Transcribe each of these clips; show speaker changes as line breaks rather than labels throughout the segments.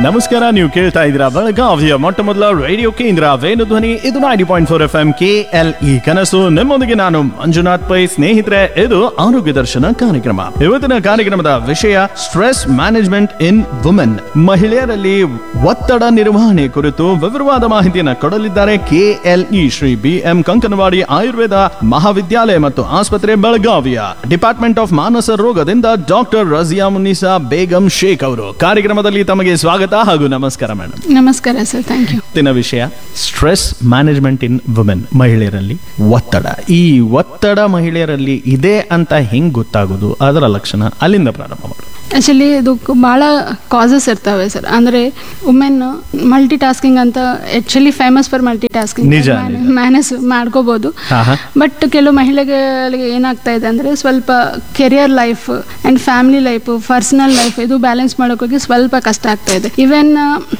ನಮಸ್ಕಾರ ನೀವು ಕೇಳ್ತಾ ಇದ್ದೀರಾ ಬೆಳಗಾವಿಯ ಮೊಟ್ಟ ಮೊದಲ ರೇಡಿಯೋ ಕೇಂದ್ರ ವೇಣು ಧ್ವನಿ ಇದು ninety point four F M K L E ಕನಸು ನಿಮ್ಮೊಂದಿಗೆ ನಾನು ಮಂಜುನಾಥ್ ಪೈ ಸ್ನೇಹಿತರೆ ಇದು ಆರೋಗ್ಯ ದರ್ಶನ ಕಾರ್ಯಕ್ರಮ ಇವತ್ತಿನ ಕಾರ್ಯಕ್ರಮದ ವಿಷಯ ಸ್ಟ್ರೆಸ್ ಮ್ಯಾನೇಜ್ಮೆಂಟ್ ಇನ್ ವುಮೆನ್ ಮಹಿಳೆಯರಲ್ಲಿ ಒತ್ತಡ ನಿರ್ವಹಣೆ ಕುರಿತು ವಿವರವಾದ ಮಾಹಿತಿಯನ್ನು ಕೊಡಲಿದ್ದಾರೆ K L E Shri B M Kankanawadi Ayurveda ಮಹಾವಿದ್ಯಾಲಯ ಮತ್ತು ಆಸ್ಪತ್ರೆ ಬೆಳಗಾವಿಯ ಡಿಪಾರ್ಟ್ಮೆಂಟ್ ಆಫ್ ಮಾನಸ ರೋಗದಿಂದ ಡಾಕ್ಟರ್ ರಜಿಯಾ ಮುನಿಸಾ ಬೇಗಂ ಶೇಖ್ ಅವರು ಕಾರ್ಯಕ್ರಮದಲ್ಲಿ ತಮಗೆ ಸ್ವಾಗತ ಹಾಗೂ ನಮಸ್ಕಾರ ಮೇಡಮ್
ನಮಸ್ಕಾರ ಸರ್ ಥ್ಯಾಂಕ್ ಯು
ಇವತ್ತಿನ ವಿಷಯ ಸ್ಟ್ರೆಸ್ ಮ್ಯಾನೇಜ್ಮೆಂಟ್ ಇನ್ ವುಮೆನ್ ಮಹಿಳೆಯರಲ್ಲಿ ಒತ್ತಡ ಈ ಒತ್ತಡ ಮಹಿಳೆಯರಲ್ಲಿ ಇದೆ ಅಂತ ಹೆಂಗ್ ಗೊತ್ತಾಗೋದು ಅದರ ಲಕ್ಷಣ ಅಲ್ಲಿಂದ ಪ್ರಾರಂಭ ಮಾಡೋದು
ಆ್ಯಕ್ಚುಲಿ ಇದು ಭಾಳ ಕಾಸಸ್ ಇರ್ತವೆ ಸರ್ ಅಂದರೆ ವುಮೆನ್ ಮಲ್ಟಿ ಟಾಸ್ಕಿಂಗ್ ಅಂತ actually famous for multi tasking
ನಿಜ,
ಮ್ಯಾನೇಜ್ ಮಾಡ್ಕೋಬೋದು
ಹಾ, ಹಾ.
ಬಟ್ ಕೆಲವು ಮಹಿಳೆಗಳಿಗೆ ಏನಾಗ್ತಾ ಇದೆ ಅಂದರೆ ಸ್ವಲ್ಪ career life and family life personal life ಇದು ಬ್ಯಾಲೆನ್ಸ್ ಮಾಡೋಕ್ಕೋಗಿ ಸ್ವಲ್ಪ ಕಷ್ಟ ಆಗ್ತಾ ಇದೆ even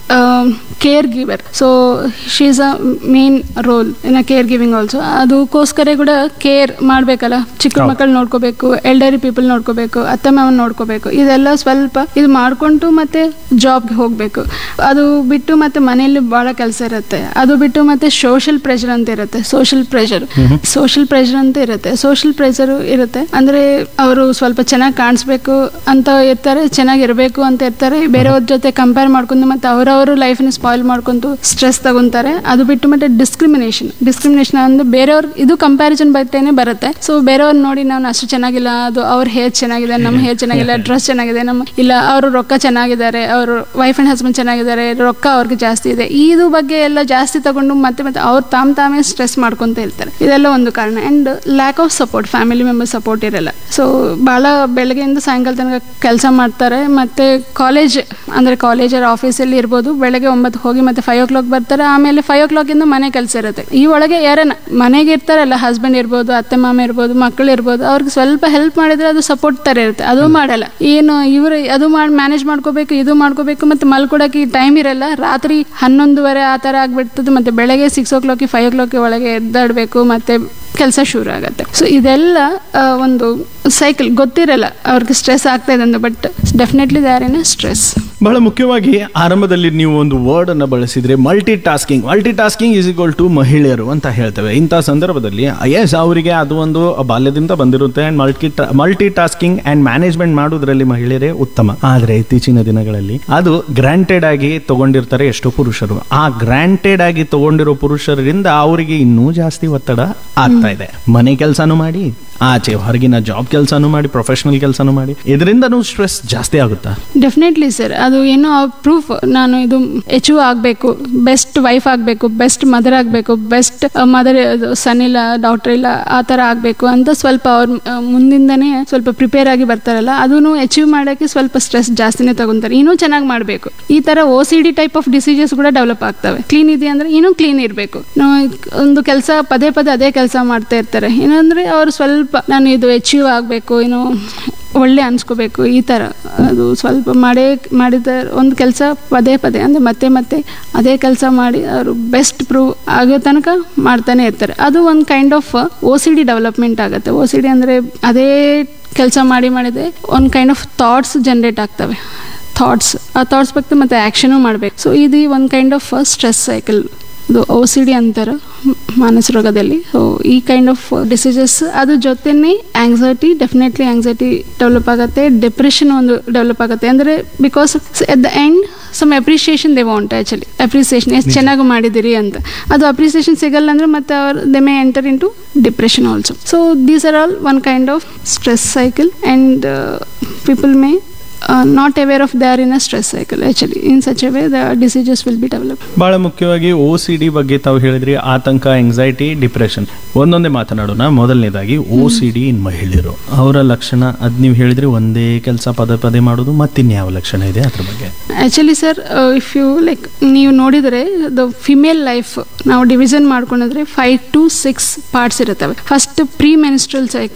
care giver so she is a main role in a care giving also ಅದಕ್ಕೋಸ್ಕರ ಕೂಡ ಕೇರ್ ಮಾಡಬೇಕಲ್ಲ ಚಿಕ್ಕ
ಹೌದು.
ಮಕ್ಕಳು ನೋಡ್ಕೋಬೇಕು ಎಲ್ಡರಿ ಪೀಪಲ್ ನೋಡ್ಕೋಬೇಕು ಅತ್ತೆ ಮಾವನ್ ನೋಡ್ಕೋಬೇಕು ಇದೆಲ್ಲ ಸ್ವಲ್ಪ ಇದು ಮಾಡ್ಕೊಂಡು ಮತ್ತೆ ಜಾಬ್ಗೆ ಹೋಗಬೇಕು ಅದು ಬಿಟ್ಟು ಮತ್ತೆ ಮನೆಯಲ್ಲಿ ಭಾಳ ಕೆಲಸ ಇರುತ್ತೆ ಅದು ಬಿಟ್ಟು ಮತ್ತೆ ಸೋಷಿಯಲ್ ಪ್ರೆಷರ್ ಅಂತ ಇರುತ್ತೆ ಸೋಷಿಯಲ್ ಪ್ರೆಷರ್ ಸೋಷಿಯಲ್ ಪ್ರೆಷರ್ ಅಂತ ಇರುತ್ತೆ ಸೋಷಿಯಲ್ ಪ್ರೆಷರ್ ಇರುತ್ತೆ ಅಂದ್ರೆ ಅವರು ಸ್ವಲ್ಪ ಚೆನ್ನಾಗಿ ಕಾಣಿಸ್ಬೇಕು ಅಂತ ಇರ್ತಾರೆ ಚೆನ್ನಾಗಿರ್ಬೇಕು ಅಂತ ಇರ್ತಾರೆ ಬೇರೆಯವ್ರ ಜೊತೆ ಕಂಪೇರ್ ಮಾಡ್ಕೊಂಡು ಮತ್ತೆ ಅವರವರು ಲೈಫ್ನ ಸ್ಪಾಯ್ಲ್ ಮಾಡ್ಕೊಂಡು ಸ್ಟ್ರೆಸ್ ತಗೊಂತಾರೆ ಅದು ಬಿಟ್ಟು ಮತ್ತೆ ಡಿಸ್ಕ್ರಿಮಿನೇಷನ್ ಡಿಸ್ಕ್ರಿಮಿನೇಷನ್ ಅಂದ್ರೆ ಬೇರೆಯವ್ರ ಇದು ಕಂಪ್ಯಾರಿಸನ್ ಬರ್ತೇನೆ ಬರುತ್ತೆ ಸೊ ಬೇರೆಯವ್ರ ನೋಡಿ ನಾವು ಅಷ್ಟು ಚೆನ್ನಾಗಿಲ್ಲ ಅದು ಅವ್ರ ಹೇರ್ ಚೆನ್ನಾಗಿದೆ ನಮ್ಮ ಹೇರ್ ಚೆನ್ನಾಗಿಲ್ಲ ಡ್ರೆಸ್ ಚೆನ್ನಾಗಿದೆ ನಮ್ಮ ಇಲ್ಲ ಅವರು ರೊಕ್ಕ ಚೆನ್ನಾಗಿದ್ದಾರೆ ಅವರು ವೈಫ್ ಅಂಡ್ ಹಸ್ಬೆಂಡ್ ಚೆನ್ನಾಗಿದ್ದಾರೆ ರೊಕ್ಕ ಅವ್ರಿಗೆ ಜಾಸ್ತಿ ಇದೆ ಇದು ಬಗ್ಗೆ ಎಲ್ಲ ಜಾಸ್ತಿ ತಗೊಂಡು ಮತ್ತೆ ಮತ್ತೆ ಅವ್ರು ತಾಮ್ ತಾಮೇ ಸ್ಟ್ರೆಸ್ ಮಾಡ್ಕೊಂತ ಇರ್ತಾರೆ ಇದೆಲ್ಲ ಒಂದು ಕಾರಣ and lack of support family member support ಇರಲ್ಲ ಸೊ ಭಾಳ ಬೆಳಗ್ಗೆಯಿಂದ ಸಾಯಂಕಾಲ ತನಕ ಕೆಲಸ ಮಾಡ್ತಾರೆ ಮತ್ತೆ ಕಾಲೇಜ್ ಅಂದರೆ ಕಾಲೇಜ್ ಆಫೀಸಲ್ಲಿ ಇರ್ಬೋದು ಬೆಳಗ್ಗೆ ಒಂಬತ್ತು ಹೋಗಿ ಮತ್ತೆ ಫೈವ್ ಓ ಕ್ಲಾಕ್ ಬರ್ತಾರೆ ಆಮೇಲೆ ಫೈವ್ ಓ ಕ್ಲಾಕಿಂದ ಮನೆ ಕೆಲಸ ಇರುತ್ತೆ ಈ ಒಳಗೆ ಯಾರನ್ನ ಮನೆಗೆ ಇರ್ತಾರಲ್ಲ ಹಸ್ಬೆಂಡ್ ಇರ್ಬೋದು ಅತ್ತೆ ಮಾಮ ಇರ್ಬೋದು ಮಕ್ಕಳು ಇರ್ಬೋದು ಅವ್ರಿಗೆ ಸ್ವಲ್ಪ ಹೆಲ್ಪ್ ಮಾಡಿದ್ರೆ ಅದು ಸಪೋರ್ಟ್ ತರ ಇರುತ್ತೆ ಅದು ಮಾಡಲ್ಲ ಏನು ಇವರು ಅದು ಮಾಡಿ ಮ್ಯಾನೇಜ್ ಮಾಡ್ಕೋಬೇಕು ಇದು ಮಾಡ್ಕೋಬೇಕು ಮತ್ತೆ ಮಲ್ಕೊಡಕ್ಕೆ ಟೈಮ್ ಇರಲ್ಲ ರಾತ್ರಿ ಹನ್ನೊಂದುವರೆ ಆ ಥರ ಆಗ್ಬಿಡ್ತದೆ ಮತ್ತೆ ಬೆಳಗ್ಗೆ ಸಿಕ್ಸ್ ಓ ಕ್ಲಾಕಿ ಫೈವ್ ಓ ಕ್ಲಾಕಿ ಒಳಗೆ ಎದ್ದಾಡಬೇಕು ಮತ್ತೆ ಕೆಲಸ ಶುರು ಆಗುತ್ತೆ ಸೊ ಇದೆಲ್ಲ ಆ, ಒಂದು ಸೈಕಲ್ ಗೊತ್ತಿರಲ್ಲ ಅವ್ರಿಗೆ ಸ್ಟ್ರೆಸ್ ಆಗ್ತಾ ಇದೆ ಅಂತ but definitely they are in stress
ಬಹಳ ಮುಖ್ಯವಾಗಿ ಆರಂಭದಲ್ಲಿ ನೀವು ಒಂದು ವರ್ಡ್ ಅನ್ನ ಬಳಸಿದ್ರೆ multitasking multitasking is equal to ಮಹಿಳೆಯರು ಅಂತ ಹೇಳ್ತೇವೆ ಇಂಥ ಸಂದರ್ಭದಲ್ಲಿ ಎಸ್ ಅವರಿಗೆ ಅದು ಒಂದು ಬಾಲ್ಯದಿಂದ ಬಂದಿರುತ್ತೆ and multi multitasking and management ಮಾಡೋದ್ರಲ್ಲಿ ಮಹಿಳೆಯರೇ ಉತ್ತಮ ಆದ್ರೆ ಇತ್ತೀಚಿನ ದಿನಗಳಲ್ಲಿ ಅದು ಗ್ರಾಂಟೆಡ್ ಆಗಿ ತಗೊಂಡಿರ್ತಾರೆ ಎಷ್ಟೋ ಪುರುಷರು ಆ ಗ್ರಾಂಟೆಡ್ ಆಗಿ ತಗೊಂಡಿರೋ ಪುರುಷರಿಂದ ಅವರಿಗೆ ಇನ್ನೂ ಜಾಸ್ತಿ ಒತ್ತಡ ಆಗ್ತಾ ಇದೆ ಮನೆ ಕೆಲಸನೂ ಮಾಡಿ ಆಚೆ ಹೊರಗಿನ ಜಾಬ್ ಕೆಲಸನೂ ಮಾಡಿ ಪ್ರೊಫೆಷನಲ್ ಕೆಲಸನೂ ಮಾಡಿ ಇದರಿಂದನೂ ಸ್ಟ್ರೆಸ್ ಜಾಸ್ತಿ ಆಗುತ್ತಾ
ಡೆಫಿನೆಟ್ಲಿ ಸರ್ ಅದು ಏನೋ ಪ್ರೂಫ್ ನಾನು ಇದು ಎಚ್ ಆಗಬೇಕು ಬೆಸ್ಟ್ ವೈಫ್ ಆಗಬೇಕು ಬೆಸ್ಟ್ ಮದರ್ ಆಗಬೇಕು ಬೆಸ್ಟ್ ಮದರ್ ಸನ್ ಇಲ್ಲ ಡಾಕ್ಟರ್ ಇಲ್ಲ ಆ ಥರ ಆಗಬೇಕು ಅಂತ ಸ್ವಲ್ಪ ಅವ್ರ ಆ, ಮುಂದಿಂದನೇ ಸ್ವಲ್ಪ ಪ್ರಿಪೇರ್ ಆಗಿ ಬರ್ತಾರಲ್ಲ ಅದನ್ನು ಅಚೀವ್ ಮಾಡೋಕ್ಕೆ ಸ್ವಲ್ಪ ಸ್ಟ್ರೆಸ್ ಜಾಸ್ತಿನೇ ತಗೊಂತಾರೆ ಇನ್ನೂ ಚೆನ್ನಾಗಿ ಮಾಡಬೇಕು ಈ ಥರ O C D type of diseases ಕೂಡ ಡೆವಲಪ್ ಆಗ್ತವೆ ಕ್ಲೀನ್ ಇದೆ ಅಂದರೆ ಇನ್ನೂ ಕ್ಲೀನ್ ಇರಬೇಕು ಒಂದು ಕೆಲಸ ಪದೇ ಪದೇ ಅದೇ ಕೆಲಸ ಮಾಡ್ತಾ ಇರ್ತಾರೆ ಏನಂದರೆ ಅವರು ಸ್ವಲ್ಪ ನಾನು ಇದು ಅಚೀವ್ ಆಗಬೇಕು ಏನು ಒಳ್ಳೆ ಅನ್ಸ್ಕೋಬೇಕು ಈ ಥರ ಅದು ಸ್ವಲ್ಪ ಮಾಡೇ ಮಾಡಿದ ಒಂದು ಕೆಲಸ ಪದೇ ಪದೇ ಅಂದರೆ ಮತ್ತೆ ಮತ್ತೆ ಅದೇ ಕೆಲಸ ಮಾಡಿ ಅವರು ಬೆಸ್ಟ್ ಪ್ರೂವ್ ಆಗೋ ತನಕ ಮಾಡ್ತಾನೆ ಇರ್ತಾರೆ ಅದು ಒಂದು kind of O C D development ಆಗುತ್ತೆ ಓ ಸಿ ಡಿ ಅಂದರೆ ಅದೇ ಕೆಲಸ ಮಾಡಿ ಮಾಡಿದೆ ಒಂದು ಕೈಂಡ್ ಆಫ್ ಥಾಟ್ಸ್ ಜನ್ರೇಟ್ ಆಗ್ತವೆ ಥಾಟ್ಸ್ ಆ ಥಾಟ್ಸ್ ಬಗ್ಗೆ ಮತ್ತೆ ಆ್ಯಕ್ಷನು ಮಾಡಬೇಕು ಸೊ ಇದು ಒಂದು ಕೈಂಡ್ ಆಫ್ ಸ್ಟ್ರೆಸ್ ಸೈಕಲ್ ಇದು ಓ ಸಿ ಡಿ ಅಂತಾರೆ ಮ್- ಮಾನಸ ರೋಗದಲ್ಲಿ ಸೊ ಈ ಕೈಂಡ್ ಆಫ್ ಡಿಸೀಸಸ್ ಅದ್ರ ಜೊತೆನೇ ಆಂಗ್ಸೈಟಿ ಡೆಫಿನೆಟ್ಲಿ ಆಂಗ್ಸೈಟಿ ಡೆವಲಪ್ ಆಗುತ್ತೆ ಡಿಪ್ರೆಷನ್ ಒಂದು ಡೆವಲಪ್ ಆಗುತ್ತೆ ಅಂದರೆ because at the end some appreciation they want actually appreciation ಎಷ್ಟು ಚೆನ್ನಾಗಿ ಮಾಡಿದಿರಿ ಅಂತ ಅದು ಅಪ್ರಿಸಿಯೇಷನ್ ಸಿಗಲ್ಲ ಅಂದರೆ ಮತ್ತೆ ಅವ್ರು they may enter into depression also so these are all one kind of stress cycle and people may not aware of they are in a stress cycle actually in such a way the diseases will be develop
ಬಹಳ ಮುಖ್ಯವಾಗಿ ಓ C D ಬಗ್ಗೆ ತಾವು ಹೇಳಿದ್ರಿ ಆತಂಕ anxiety depression ಒಂದೊಂದೇ ಮಾತನಾಡೋಣ ಮೊದಲನೇದಾಗಿ ಓ C D in ಮಹಿಳೆಯರು ಅವರ ಲಕ್ಷಣ ಅದ್ ನೀವು ಹೇಳಿದ್ರಿ ಒಂದೇ ಕೆಲಸ ಪದೇ ಪದೇ ಮಾಡೋದು ಮತ್ತಿನ್ಯಾವ ಲಕ್ಷಣ ಇದೆ ಅದ್ರ ಬಗ್ಗೆ
actually sir if you like ನೀವು ನೋಡಿದರೆ ದ ಫಿಮೇಲ್ ಲೈಫ್ ನಾವು ಡಿವಿಷನ್ ಮಾಡ್ಕೊಂಡಿದ್ರೆ ಫೈವ್ ಟು ಸಿಕ್ಸ್ ಪಾರ್ಟ್ಸ್ ಇರುತ್ತವೆ ಫಸ್ಟ್ ಪ್ರೀ ಮೆನ್ಸ್ಟ್ರಲ್ ಸೈಕಲ್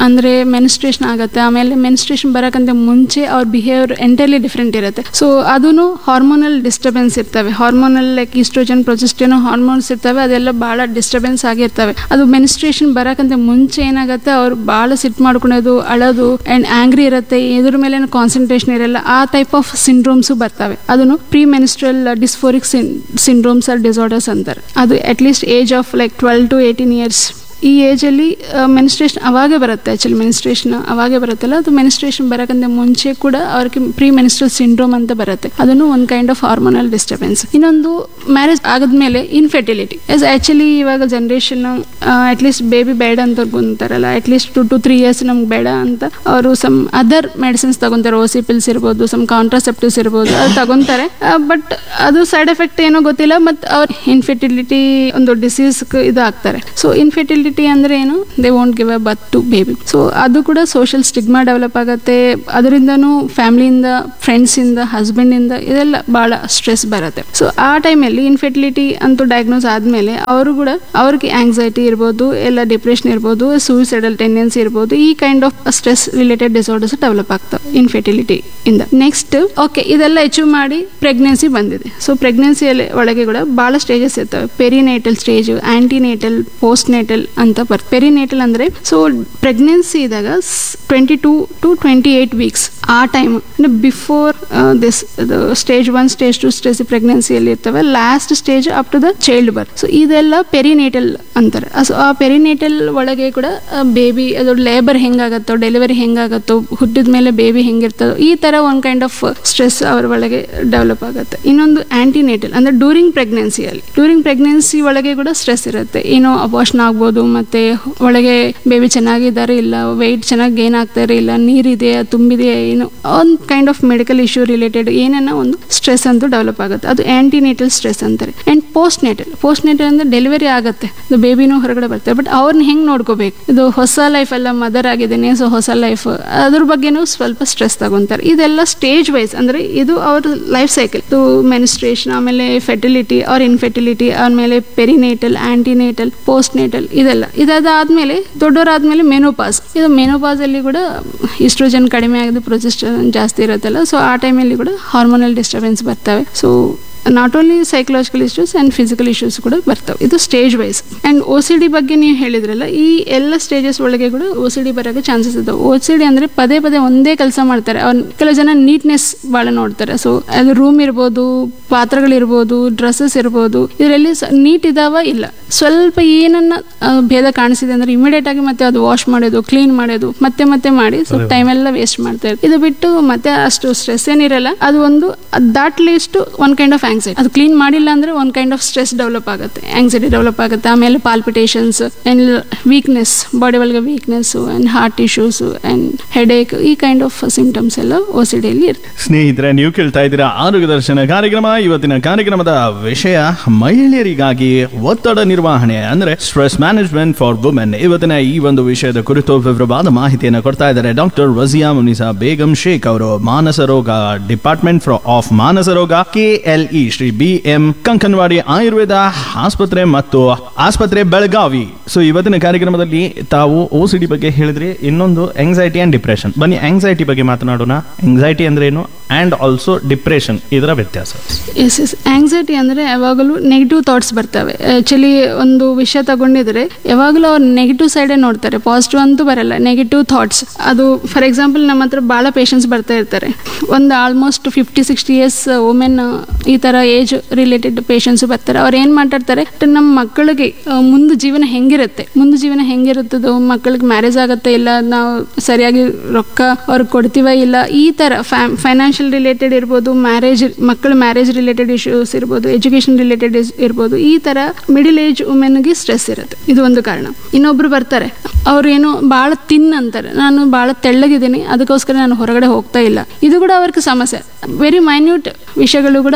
ಅಂದರೆ ಮೆನಿಸ್ಟ್ರೇಷನ್ ಆಗುತ್ತೆ ಆಮೇಲೆ ಮೆನಿಸ್ಟ್ರೇಷನ್ ಬರೋಕ್ಕಂತ ಮುಂಚೆ ಅವ್ರ ಬಿಹೇವಿಯರ್ ಎಂಟೈರ್ಲಿ ಡಿಫ್ರೆಂಟ್ ಇರುತ್ತೆ ಸೊ ಅದೂ ಹಾರ್ಮೋನಲ್ ಡಿಸ್ಟರ್ಬೆನ್ಸ್ ಇರ್ತವೆ hormonal like oestrogen progesterone hormones ಇರ್ತವೆ ಅದೆಲ್ಲ ಭಾಳ ಡಿಸ್ಟರ್ಬೆನ್ಸ್ ಆಗಿರ್ತವೆ ಅದು ಮೆನಿಸ್ಟ್ರೇಷನ್ ಬರೋಕ್ಕಂತ ಮುಂಚೆ ಏನಾಗುತ್ತೆ ಅವ್ರು ಭಾಳ ಸಿಟ್ ಮಾಡ್ಕೊಳೋದು ಅಳೋದು ಆ್ಯಂಡ್ ಆಂಗ್ರಿ ಇರುತ್ತೆ ಇದ್ರ ಮೇಲೆ ಕಾನ್ಸಂಟ್ರೇಷನ್ ಇರಲ್ಲ ಆ ಟೈಪ್ ಆಫ್ ಸಿಂಡ್ರೋಮ್ಸು ಬರ್ತವೆ ಅದನ್ನು premenstrual dysphoric syndromes or disorders ಅಂತಾರೆ ಅದು at least age of like twelve to eighteen years ಈ ಏಜಲ್ಲಿ ಮೆನಿಸ್ಟ್ರೇಷನ್ ಅವಾಗೇ ಬರುತ್ತೆ ಆ್ಯಕ್ಚುಲಿ ಮೆನಿಸ್ಟ್ರೇಷನ್ ಅವಾಗೇ ಬರುತ್ತಲ್ಲ ಅದು ಮೆನಿಸ್ಟ್ರೇಷನ್ ಬರೋಕ್ಕಂತ ಮುಂಚೆ ಕೂಡ ಅವ್ರಿಗೆ ಪ್ರೀ ಮೆನಿಸ್ಟ್ರಲ್ ಸಿಂಡ್ರೋಮ್ ಅಂತ ಬರುತ್ತೆ ಅದನ್ನು ಒಂದು ಕೈಂಡ್ ಆಫ್ ಹಾರ್ಮೋನಲ್ ಡಿಸ್ಟರ್ಬೆನ್ಸ್ ಇನ್ನೊಂದು ಮ್ಯಾರೇಜ್ ಆದಮೇಲೆ ಇನ್ಫೆರ್ಟಿಲಿಟಿ ಎಸ್ ಆ್ಯಕ್ಚುಲಿ ಇವಾಗ ಜನ್ರೇಷನ್ ಅಟ್ಲೀಸ್ಟ್ ಬೇಬಿ ಬೇಡ ಅಂತ ಅಂತಾರಲ್ಲ at least two to three years ನಮ್ಗೆ ಬೇಡ ಅಂತ ಅವರು ಸಮ್ ಅದರ್ ಮೆಡಿಸಿನ್ಸ್ ತಗೊಂತಾರೆ ಓಸಿ ಪಿಲ್ಸ್ ಇರ್ಬೋದು ಸಮ್ ಕಾಂಟ್ರಾಸೆಪ್ಟಿವ್ಸ್ ಇರ್ಬೋದು ಅದು ತಗೊಂತಾರೆ ಬಟ್ ಅದು ಸೈಡ್ ಎಫೆಕ್ಟ್ ಏನೋ ಗೊತ್ತಿಲ್ಲ ಮತ್ತು ಅವ್ರ ಇನ್ಫೆರ್ಟಿಲಿಟಿ ಒಂದು ಡಿಸೀಸ್ ಇದು ಆಗ್ತಾರೆ ಸೊ ಇನ್ಫೆರ್ಟಿಲಿಟಿ ಅಂದ್ರೆ ಏನು ದೇ ವೋಂಟ್ ಗಿವ್ ಅ ಬತ್ ಟು ಬೇಬಿ ಸೊ ಅದು ಕೂಡ ಸೋಷಿಯಲ್ ಸ್ಟಿಗ್ಮಾ ಡೆವಲಪ್ ಆಗುತ್ತೆ ಅದರಿಂದನೂ ಫ್ಯಾಮಿಲಿಯಿಂದ ಫ್ರೆಂಡ್ಸಿಂದ ಹಸ್ಬೆಂಡಿಂದ ಇದೆಲ್ಲ ಭಾಳ ಸ್ಟ್ರೆಸ್ ಬರುತ್ತೆ ಸೊ ಆ ಟೈಮಲ್ಲಿ ಇನ್ಫೆರ್ಟಿಲಿಟಿ ಅಂತೂ ಡಯಾಗ್ನೋಸ್ ಆದಮೇಲೆ ಅವರು ಕೂಡ ಅವ್ರಿಗೆ ಆಂಗ್ಸೈಟಿ ಇರ್ಬೋದು ಎಲ್ಲ ಡಿಪ್ರೆಷನ್ ಇರ್ಬೋದು ಸೂಸೈಡಲ್ ಟೆಂಡೆನ್ಸಿ ಇರ್ಬೋದು ಈ kind of stress related disorders develop ಆಗ್ತವೆ ಇನ್ಫೆರ್ಟಿಲಿಟಿ ಇಂದ ನೆಕ್ಸ್ಟ್ ಓಕೆ ಇದೆಲ್ಲ ಅಚೀವ್ ಮಾಡಿ ಪ್ರೆಗ್ನೆನ್ಸಿ ಬಂದಿದೆ ಸೊ ಪ್ರೆಗ್ನೆನ್ಸಿಯಲ್ಲಿ ಒಳಗೆ ಕೂಡ ಭಾಳ ಸ್ಟೇಜಸ್ ಇರ್ತವೆ perinatal stage antenatal postnatal ಅಂತ ಬರ್ತದೆ ಪೆರಿನೇಟಲ್ ಅಂದರೆ ಸೊ ಪ್ರೆಗ್ನೆನ್ಸಿ ಇದ್ದಾಗ twenty two to twenty eight weeks ಆ ಟೈಮ್ ಅಂದರೆ before this stage one stage two stage ಪ್ರೆಗ್ನೆನ್ಸಿಯಲ್ಲಿ ಇರ್ತವೆ last stage up to the child birth so ಇದೆಲ್ಲ ಪೆರಿನೇಟಲ್ ಅಂತಾರೆ ಸೊ ಆ ಪೆರಿನೇಟಲ್ ಒಳಗೆ ಕೂಡ ಬೇಬಿ ಅದು ಲೇಬರ್ ಹೆಂಗಾಗತ್ತೋ ಡೆಲಿವರಿ ಹೆಂಗಾಗತ್ತೋ ಹುಟ್ಟಿದ ಮೇಲೆ ಬೇಬಿ ಹೆಂಗಿರ್ತದೋ ಈ ಥರ ಒಂದು ಕೈಂಡ್ ಆಫ್ ಸ್ಟ್ರೆಸ್ ಅವ್ರ ಒಳಗೆ ಡೆವಲಪ್ ಆಗುತ್ತೆ ಇನ್ನೊಂದು ಆಂಟಿನೇಟಲ್ ಅಂದರೆ ಡ್ಯೂರಿಂಗ್ ಪ್ರೆಗ್ನೆನ್ಸಿಯಲ್ಲಿ ಡ್ಯೂರಿಂಗ್ ಪ್ರೆಗ್ನೆನ್ಸಿ ಒಳಗೆ ಕೂಡ ಸ್ಟ್ರೆಸ್ ಇರುತ್ತೆ ಏನೋ ಅಬೋಷನ್ ಆಗ್ಬೋದು ಮತ್ತೆ ಒಳಗೆ ಬೇಬಿ ಚೆನ್ನಾಗಿದ್ದಾರೆ ಇಲ್ಲ ವೆಯ್ಟ್ ಚೆನ್ನಾಗಿ ಗೇನ್ ಆಗ್ತಾರೆ ಇಲ್ಲ ನೀರಿದೆಯಾ ತುಂಬಿದೆಯಾ ಏನು ಒಂದು kind of medical issue related ಏನೇನೋ ಒಂದು ಸ್ಟ್ರೆಸ್ ಅಂತೂ ಡೆವಲಪ್ ಆಗುತ್ತೆ ಅದು ಆಂಟಿನೇಟಲ್ ಸ್ಟ್ರೆಸ್ ಅಂತಾರೆ and postnatal postnatal ಅಂದರೆ ಡೆಲಿವರಿ ಆಗುತ್ತೆ ಇದು ಬೇಬಿನೂ ಹೊರಗಡೆ ಬರ್ತಾರೆ ಬಟ್ ಅವ್ರನ್ನ ಹೆಂಗೆ ನೋಡ್ಕೋಬೇಕು ಇದು ಹೊಸ ಲೈಫ್ ಎಲ್ಲ ಮದರ್ ಆಗಿದ್ದೇನೆ ಸೊ ಹೊಸ ಲೈಫ್ ಅದ್ರ ಬಗ್ಗೆನೂ ಸ್ವಲ್ಪ ಸ್ಟ್ರೆಸ್ ತಗೊಂತಾರೆ ಇದೆಲ್ಲ ಸ್ಟೇಜ್ ವೈಸ್ ಅಂದರೆ ಇದು ಅವ್ರ ಲೈಫ್ ಸೈಕಲ್ ಇದು ಮೆನಿಸ್ಟ್ರೇಷನ್ ಆಮೇಲೆ ಫೆರ್ಟಿಲಿಟಿ ಆರ್ ಇನ್ಫೆರ್ಟಿಲಿಟಿ ಆಮೇಲೆ ಪೆರಿನೇಟಲ್ ಆಂಟಿನೇಟಲ್ ಪೋಸ್ಟ್ ನೇಟಲ್ ಇದೆಲ್ಲ ಇದಾದಾದ್ಮೇಲೆ ದೊಡ್ಡವರಾದ್ಮೇಲೆ ಮೆನೋಪಾಸ್ ಇದು ಮೆನೋಪಾಸ್ ಅಲ್ಲಿ ಕೂಡ ಇಸ್ಟ್ರೋಜನ್ ಕಡಿಮೆ ಆಗಿದೆ ಪ್ರೊಜೆಸ್ಟ್ರಾನ್ ಜಾಸ್ತಿ ಇರುತ್ತಲ್ಲ ಸೊ ಆ ಟೈಮಲ್ಲಿ ಕೂಡ ಹಾರ್ಮೋನಲ್ ಡಿಸ್ಟರ್ಬೆನ್ಸ್ ಬರ್ತವೆ so not only psychological issues and physical issues ಕೂಡ ಬರ್ತವೆ ಇದು stage wise and O C D ಬಗ್ಗೆ ನೀವು ಹೇಳಿದ್ರಲ್ಲ ಈ ಎಲ್ಲ ಸ್ಟೇಜಸ್ ಒಳಗೆ ಕೂಡ ಓ ಸಿ ಡಿ ಬರೋಕ್ಕೆ ಚಾನ್ಸಸ್ ಇದಾವೆ ಓ ಸಿ ಡಿ ಅಂದರೆ ಪದೇ ಪದೇ ಒಂದೇ ಕೆಲಸ ಮಾಡ್ತಾರೆ ಅವ್ರು ಕೆಲವು ಜನ ನೀಟ್ನೆಸ್ ಭಾಳ ನೋಡ್ತಾರೆ ಸೊ ಅದು ರೂಮ್ ಇರ್ಬೋದು ಪಾತ್ರಗಳಿರ್ಬೋದು ಡ್ರೆಸ್ಸಸ್ ಇರ್ಬೋದು ಇದರಲ್ಲಿ ನೀಟ್ ಇದಾವ ಇಲ್ಲ ಸ್ವಲ್ಪ ಏನನ್ನ ಆ, ಭೇದ ಕಾಣಿಸಿದೆ ಅಂದ್ರೆ ಇಮಿಡಿಯೇಟ್ ಆಗಿ ಮತ್ತೆ ಅದು ವಾಶ್ ಮಾಡೋದು ಕ್ಲೀನ್ ಮಾಡೋದು ಮತ್ತೆ ಮತ್ತೆ ಮಾಡಿ ಸ್ವಲ್ಪ ಟೈಮ್ ಎಲ್ಲ ವೇಸ್ಟ್ ಮಾಡ್ತಾರೆ ಇದು ಬಿಟ್ಟು ಮತ್ತೆ ಅಷ್ಟು ಸ್ಟ್ರೆಸ್ ಏನಿರಲ್ಲ ಅದು ಒಂದು at least one kind of anxiety ಅದು ಕ್ಲೀನ್ ಮಾಡಿಲ್ಲ ಅಂದ್ರೆ one kind of stress develop ಆಗುತ್ತೆ ಆಂಗ್ಸೈಟಿ ಡೆವಲಪ್ ಆಗುತ್ತೆ ಆಮೇಲೆ ಪಾಲ್ಪಿಟೇಷನ್ಸ್ ಅಂಡ್ ವೀಕ್ನೆಸ್ ಬಾಡಿ ಒಳಗೆ weakness and heart issues and headache ಈ ಕೈಂಡ್ ಆಫ್ ಸಿಂಪ್ಟಮ್ಸ್ ಎಲ್ಲ ಓ ಸಿ ಡಿಯಲ್ಲಿ ಇರ್ತದೆ
ಸ್ನೇಹಿತರೆ ನೀವು ಕೇಳ್ತಾ ಇದ್ದೀರಾ ಆರೋಗ್ಯ ದರ್ಶನ ಕಾರ್ಯಕ್ರಮ ಇವತ್ತಿನ ಕಾರ್ಯಕ್ರಮದ ವಿಷಯ ಮಹಿಳೆಯರಿಗಾಗಿ ಒತ್ತಡ ನಿರ್ವಹಣೆ ಅಂದ್ರೆ ಸ್ಟ್ರೆಸ್ ಮ್ಯಾನೇಜ್ಮೆಂಟ್ ಫಾರ್ ವುಮೆನ್ ಇವತ್ತಿನ ಈ ಒಂದು ವಿಷಯದ ಕುರಿತು ವಿವರವಾದ ಮಾಹಿತಿಯನ್ನು ಕೊಡ್ತಾ ಇದ್ದಾರೆ ಡಾಕ್ಟರ್ ರಜಿಯಾ ಮುನಿಸಾ ಬೇಗಂ ಶೇಖ್ ಅವರು ಮಾನಸ ರೋಗ ಡಿಪಾರ್ಟ್ಮೆಂಟ್ ಆಫ್ ಮಾನಸ ರೋಗ ಕೆಎಲ್ಇ ಶ್ರೀ ಬಿ ಎಂ ಕಂಕನವಾಡಿ ಆಯುರ್ವೇದ ಆಸ್ಪತ್ರೆ ಮತ್ತು ಆಸ್ಪತ್ರೆ ಬೆಳಗಾವಿ ಸೊ ಇವತ್ತಿನ ಕಾರ್ಯಕ್ರಮದಲ್ಲಿ ತಾವು ಓ ಸಿ ಡಿ ಬಗ್ಗೆ ಹೇಳಿದ್ರಿ ಇನ್ನೊಂದು ಎಂಗ್ಸೈಟಿ ಅಂಡ್ ಡಿಪ್ರೆಷನ್ ಬನ್ನಿ ಎಂಗ್ಸೈಟಿ ಬಗ್ಗೆ ಮಾತನಾಡೋಣ ಎಂಗ್ಸೈಟಿ ಅಂದ್ರೆ ಏನು ಅಂಡ್ ಆಲ್ಸೋ ಡಿಪ್ರೆಷನ್ ಇದರ ವ್ಯತ್ಯಾಸ
ಎಸ್ ಎಸ್ ಆಂಗ್ಸೈಟಿ ಅಂದರೆ ಯಾವಾಗಲೂ ನೆಗೆಟಿವ್ ಥಾಟ್ಸ್ ಬರ್ತವೆ ಆ್ಯಕ್ಚುಲಿ ಒಂದು ವಿಷಯ ತಗೊಂಡಿದ್ರೆ ಯಾವಾಗಲೂ ಅವ್ರು ನೆಗೆಟಿವ್ ಸೈಡೇ ನೋಡ್ತಾರೆ ಪಾಸಿಟಿವ್ ಅಂತೂ ಬರಲ್ಲ ನೆಗೆಟಿವ್ ಥಾಟ್ಸ್ ಅದು ಫಾರ್ ಎಕ್ಸಾಂಪಲ್ ನಮ್ಮ ಹತ್ರ ಭಾಳ ಪೇಷಂಟ್ಸ್ ಬರ್ತಾ ಇರ್ತಾರೆ ಒಂದು almost fifty sixty years women ಈ ಥರ ಏಜ್ ರಿಲೇಟೆಡ್ ಪೇಷಂಟ್ಸ್ ಬರ್ತಾರೆ ಅವ್ರು ಏನು ಮಾತಾಡ್ತಾರೆ ನಮ್ಮ ಮಕ್ಕಳಿಗೆ ಆ, ಮುಂದೆ ಜೀವನ ಹೆಂಗಿರುತ್ತೆ ಮುಂದೆ ಜೀವನ ಹೆಂಗಿರುತ್ತದೋ ಮಕ್ಕಳಿಗೆ ಮ್ಯಾರೇಜ್ ಆಗುತ್ತೆ ಇಲ್ಲ ನಾವು ಸರಿಯಾಗಿ ರೊಕ್ಕ ಅವ್ರಿಗೆ ಕೊಡ್ತೀವ ಇಲ್ಲ ಈ ಥರ ಫ್ಯಾಮ್ ಫೈನಾನ್ಷಿಯಲ್ ರಿಲೇಟೆಡ್ ಇರ್ಬೋದು ಮ್ಯಾರೇಜ್ ಮಕ್ಕಳ ಮ್ಯಾರೇಜ್ ರಿಲೇಟೆಡ್ ಇಶ್ಯೂಸ್ ಇರ್ಬೋದು ಎಜುಕೇಷನ್ ರಿಲೇಟೆಡ್ ಇರ್ಬೋದು ಈ ಥರ ಮಿಡಿಲ್ ಏಜ್ ವುಮೆನ್ಗೆ ಸ್ಟ್ರೆಸ್ ಇರುತ್ತೆ ಇದು ಒಂದು ಕಾರಣ ಇನ್ನೊಬ್ರು ಬರ್ತಾರೆ ಅವ್ರು ಏನು ಭಾಳ ತಿನ್ ಅಂತಾರೆ ನಾನು ಭಾಳ ತೆಳ್ಳಗಿದ್ದೀನಿ ಅದಕ್ಕೋಸ್ಕರ ನಾನು ಹೊರಗಡೆ ಹೋಗ್ತಾ ಇಲ್ಲ ಇದು ಕೂಡ ಅವ್ರಿಗೆ ಸಮಸ್ಯೆ ವೆರಿ ಮೈನ್ಯೂಟ್ ವಿಷಯಗಳು ಕೂಡ ಅವರು ಭಾಳ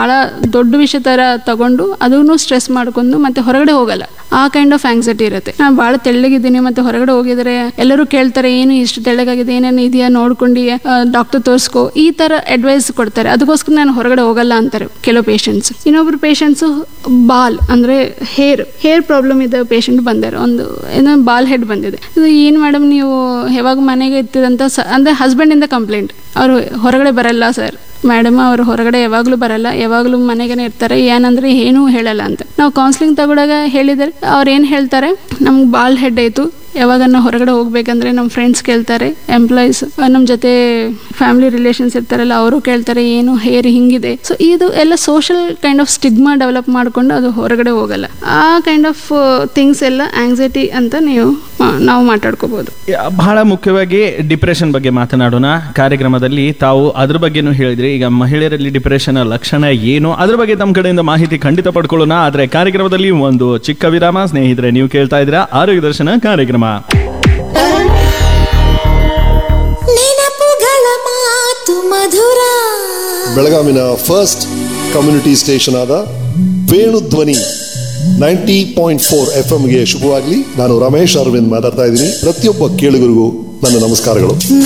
ಭಾಳ ದೊಡ್ಡ ವಿಷಯ ಥರ ತಗೊಂಡು ಅದನ್ನು ಸ್ಟ್ರೆಸ್ ಮಾಡ್ಕೊಂಡು ಮತ್ತೆ ಹೊರಗಡೆ ಹೋಗಲ್ಲ ಆ ಕೈಂಡ್ ಆಫ್ ಆಂಗ್ಸೈಟಿ ಇರುತ್ತೆ ನಾನು ಭಾಳ ತೆಳ್ಳಗಿದ್ದೀನಿ ಮತ್ತೆ ಹೊರಗಡೆ ಹೋಗಿದ್ರೆ ಎಲ್ಲರೂ ಕೇಳ್ತಾರೆ ಏನು ಇಷ್ಟು ತೆಳ್ಳಗಾಗಿದೆ ಏನೇನು ಇದೆಯಾ ನೋಡ್ಕೊಂಡು ಡಾಕ್ಟರ್ ತೋರಿಸ್ಕೊ ಈ ಥರ ಅಡ್ವೈಸ್ ಕೊಡ್ತಾರೆ ಅದಕ್ಕೋಸ್ಕರ ನಾನು ಹೊರಗಡೆ ಹೋಗಲ್ಲ ಅಂತಾರೆ ಕೆಲವು ಪೇಷಂಟ್ಸ್ ಇನ್ನೊಬ್ರು ಪೇಷಂಟ್ಸು ಬಾಲ್ ಅಂದರೆ ಹೇರ್ ಹೇರ್ ಪ್ರಾಬ್ಲಮ್ ಇದ್ದ ಪೇಷಂಟ್ ಬಂದಾರೆ ಒಂದು ಏನೋ ಬಾಲ್ ಹೆಡ್ ಬಂದಿದೆ ಇದು ಏನು ಮೇಡಮ್ ನೀವು ಯಾವಾಗ ಮನೆಗೆ ಇರ್ತೀರಂತ ಸ ಅಂದರೆ ಹಸ್ಬೆಂಡಿಂದ ಕಂಪ್ಲೇಂಟ್ ಅವರು ಹೊರಗಡೆ ಬರಲ್ಲ ಸರ್ ಮೇಡಮ್ ಅವರು ಹೊರಗಡೆ ಯಾವಾಗಲೂ ಬರಲ್ಲ ಯಾವಾಗಲೂ ಮನೆಗೇನೆ ಇರ್ತಾರೆ ಏನಂದ್ರೆ ಏನೂ ಹೇಳಲ್ಲ ಅಂತ ನಾವು ಕೌನ್ಸಿಲಿಂಗ್ ತಗೊಳಾಗ ಹೇಳಿದರೆ ಅವ್ರು ಏನು ಹೇಳ್ತಾರೆ ನಮ್ಗೆ ಬಾಲ್ ಹೆಡ್ ಆಯಿತು ಯಾವಾಗನ್ನ ಹೊರಗಡೆ ಹೋಗ್ಬೇಕಂದ್ರೆ ನಮ್ಮ ಫ್ರೆಂಡ್ಸ್ ಕೇಳ್ತಾರೆ ಎಂಪ್ಲಾಯೀಸ್ ನಮ್ಮ ಜೊತೆ ಫ್ಯಾಮಿಲಿ ರಿಲೇಷನ್ಸ್ ಇರ್ತಾರಲ್ಲ ಅವರು ಕೇಳ್ತಾರೆ ಏನು ಹೇರ್ ಹಿಂಗಿದೆ ಸೊ ಇದು ಎಲ್ಲ social kind of stigma develop ಮಾಡಿಕೊಂಡು ಅದು ಹೊರಗಡೆ ಹೋಗಲ್ಲ ಆ ಕೈಂಡ್ ಆಫ್ ಥಿಂಗ್ಸ್ ಎಲ್ಲ ಆಂಗ್ಸೈಟಿ ಅಂತ ನೀವು ಆ, ನಾವು ಮಾತಾಡ್ಕೋಬಹುದು
ಯಾ- ಬಹಳ ಮುಖ್ಯವಾಗಿ ಡಿಪ್ರೆಷನ್ ಬಗ್ಗೆ ಮಾತನಾಡೋಣ ಕಾರ್ಯಕ್ರಮದಲ್ಲಿ ತಾವು ಅದ್ರ ಬಗ್ಗೆನೂ ಹೇಳಿದ್ರಿ ಈಗ ಮಹಿಳೆಯರಲ್ಲಿ ಡಿಪ್ರೆಷನ್ ಲಕ್ಷಣ ಏನು ಅದ್ರ ಬಗ್ಗೆ ತಮ್ಮ ಕಡೆಯಿಂದ ಮಾಹಿತಿ ಖಂಡಿತ ಪಡ್ಕೊಳ್ಳೋಣ ಆದ್ರೆ ಕಾರ್ಯಕ್ರಮದಲ್ಲಿ ಒಂದು ಚಿಕ್ಕ ವಿರಾಮ ಸ್ನೇಹಿತರೆ ನೀವು ಕೇಳ್ತಾ ಇದ್ದೀರಾ ಆರೋಗ್ಯ ದರ್ಶನ ಕಾರ್ಯಕ್ರಮ
ನೆನಪುಗಳ ಮಾತು ಮಧುರ
ಬೆಳಗಾವಿನ ಫಸ್ಟ್ ಕಮ್ಯುನಿಟಿ ಸ್ಟೇಷನ್ ಆದ Venudhwani ninety point four F ಗೆ ಶುಭವಾಗಲಿ ನಾನು ರಮೇಶ್ ಅರವಿಂದ್ ಮಾತಾಡ್ತಾ ಇದ್ದೀನಿ ಪ್ರತಿಯೊಬ್ಬ ಕೇಳುಗರಿಗೂ ನನ್ನ ನಮಸ್ಕಾರಗಳು